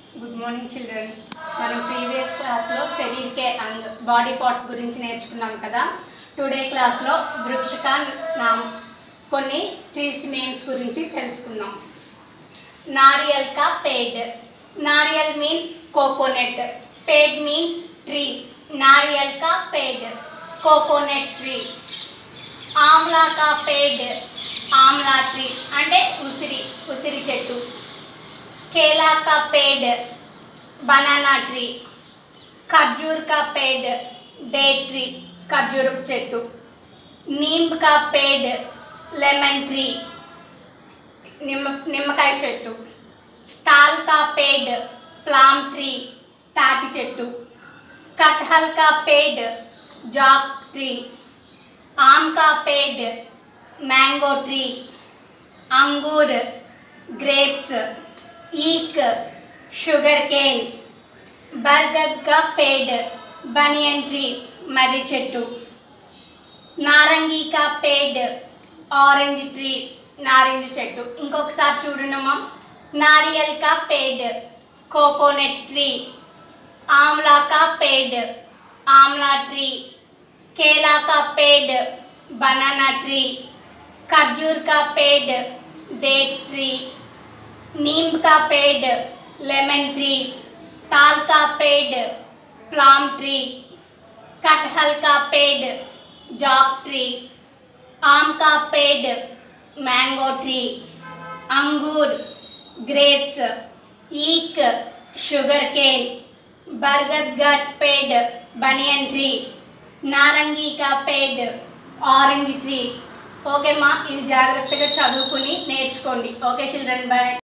good morning children మనం previous క్లాస్లో శరీర్కే అండ్ బాడీ పార్ట్స్ గురించి నేర్చుకున్నాం కదా టుడే క్లాస్లో వృక్షక నామ్ కొన్ని ట్రీస్ నేమ్స్ గురించి తెలుసుకుందాం నారియల్ కా పేడ్ నారియల్ మీన్స్ కోకోనట్ పేడ్ మీన్స్ ట్రీ నారియల్ కా పేడ్ కోకోనట్ ట్రీ ఆమ్లా కా పేడ్ ఆమ్లా ట్రీ అంటే ఉసిరి ఉసిరి చెట్టు केला का पेड़ बनाना ట్రీ ఖర్జూర్ కా పేడ్ డేట్ ట్రీ ఖర్జూరపు చెట్టు నీమ్ కా పేడ్ లెమన్ ట్రీ నిమ్మ నిమ్మకాయ చెట్టు తాల్ కా పేడ్ ప్లామ్ ట్రీ తాటి చెట్టు కట్హల్ కా పేడ్ జాక్ ట్రీ ఆమ్ కా పేడ్ మ్యాంగో ట్రీ అంగూర్ గ్రేప్స్ ఈక్ షుగర్ కేన్ బర్గద్ కా పేడ్ బనియన్ ట్రీ మర్రి చెట్టు నారంగి కా పేడ్ ఆరెంజ్ ట్రీ నారింజ చెట్టు ఇంకొకసారి చూడనమ్మా నారియల్ కా పేడ్ కోకోనట్ ట్రీ ఆమ్లా కా పేడ్ ఆమ్లా ట్రీ కేలా కా పేడ్ బనానా ట్రీ ఖర్జూర్ కా పేడ్ డేట్ ట్రీ नीम का पेड़ लेमन ट्री ताल का पेड़ प्लाम ट्री कटहल का पेड़ जॉक ट्री आम का पेड़ मैंगो ट्री अंगूर ग्रेप्स ईक शुगर केन बरगद गट पेड़ बनियन ट्री నారంగి కా పేడ్ ఆరెంజ్ ట్రీ ఓకే మా ఇవి జాగ్రత్తగా చదువుకుని నేర్చుకోండి ఓకే చిల్డ్రన్ బాయ్